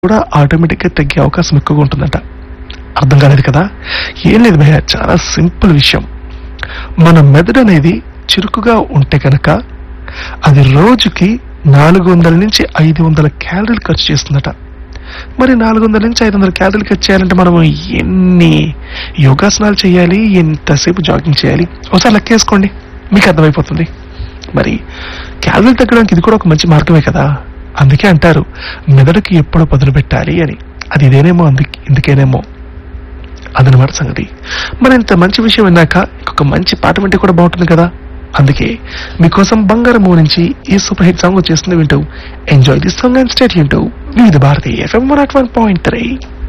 కూడా ఆటోమేటిక్గా తగ్గే అవకాశం ఎక్కువగా ఉంటుందంట అర్థం కాలేదు కదా ఏం లేదు భయ్య చాలా సింపుల్ విషయం మన మెదడు అనేది చురుకుగా ఉంటే కనుక అది రోజుకి నాలుగు వందల నుంచి ఐదు వందల క్యాలరీలు ఖర్చు చేస్తుందట మరి నాలుగు వందల నుంచి ఐదు వందల క్యాలరీలు ఖర్చు చేయాలంటే మనం ఎన్ని యోగాసనాలు చేయాలి ఎంతసేపు జాగింగ్ చేయాలి ఒకసారి లెక్కేసుకోండి మీకు అర్థమైపోతుంది మరి క్యాలరీలు తగ్గడానికి ఇది కూడా ఒక మంచి మార్గమే కదా అందుకే అంటారు మెదడుకి ఎప్పుడు పదును పెట్టాలి అని అది ఇదేనేమో అందుకే ఇందుకేనేమో అదనమాట సంగతి మరి ఇంత మంచి విషయం విన్నాక ఇంకొక మంచి పాట వింటే కూడా బాగుంటుంది కదా అందుకే మీకోసం బంగారం నుంచి ఈ సూపర్ హిట్ సాంగ్ వచ్చేస్తుంది వింటూ enjoy this song and stay వింటూ Vividh Bharati FM one point three